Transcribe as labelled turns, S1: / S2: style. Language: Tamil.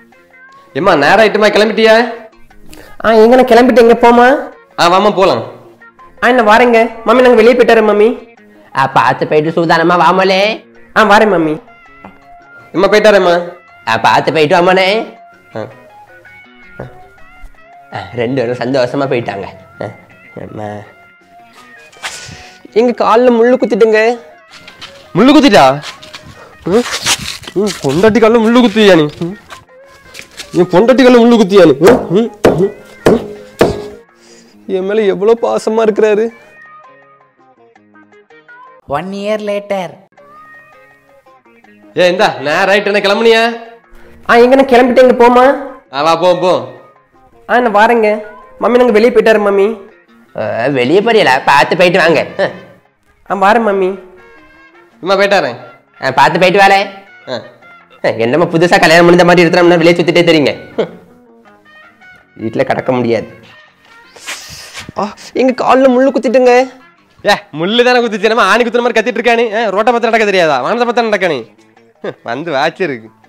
S1: ஏம்மா நேரம் ஆயிட்டுமா கிளம்பிட்டியா
S2: ஆ எங்கண்ணா கிளம்பிட்டு எங்க போமா
S1: ஆ வாமா போலாம்
S2: ஆ என்ன வாரேங்க மம்மி நாங்கள் வெளியே போயிட்டாரு மம்மி
S3: ஆ பார்த்து போயிட்டு சூதானமா வாமலே
S2: ஆ வாரேன் மம்மி
S1: எம்மா போயிட்டாரேம்மா
S3: ஆ பார்த்து போயிட்டு வாமனே
S1: ஆ
S3: ஆ, ரெண்டு பேரும் சந்தோஷமா போயிட்டாங்க ஆ, அம்மா.
S2: எங்க காலில் முள்ளு குத்திட்டுங்க
S1: முள்ளு குத்திட்டா ம்? ம், பொண்டாட்டி காலில் முள்ளு குத்தியா நீ ம்? என் பொண்டாட்டி காலில் முள்ளு குத்தியா நீ ம், ம், ம், ம். என் மேல எவ்வளவு பாசமா இருக்கிறாரு
S4: ஒன் இயர் லேட்டர்
S1: ஏ இந்தா நேரம் ஆயிட்டு என்ன கிளம்புனியா
S2: ஆ எங்கண்ணா கிளம்பிட்டு எங்க போமா
S1: ஆ வா போ போ
S2: ஆ என்ன வாரேங்க மம்மி நாங்கள் வெளியே போயிட்டாரு மம்மி
S3: ஆ, வெளியே போறீங்களா பார்த்து போயிட்டு வாங்க ஆ.
S2: ஆ வாரேன் மம்மி
S1: எம்மா போயிட்டாரேன்
S3: ஆ, பார்த்து போயிட்டு வாளே
S1: ஆ
S3: ஆ, என்னம்மா புதுசா கல்யாணம் முடிந்த மாதிரி இருக்கிறோம்னா வெளியே சுத்திட்டே தெரியுங்க வீட்டில் கிடக்க முடியாது
S2: ஆ எங்க காலில் முள்ளு குத்திட்டுங்க
S1: ஏ முள்ளு தானே குத்திச்சு நம்ம ஆணி குத்துற மாதிரி கத்திட்டு இருக்கானு ரோட்டை பத்திரம் நடக்க தெரியாதா வானத்தை பத்திரம் நடக்கானு வந்து வாச்சு இருக்கு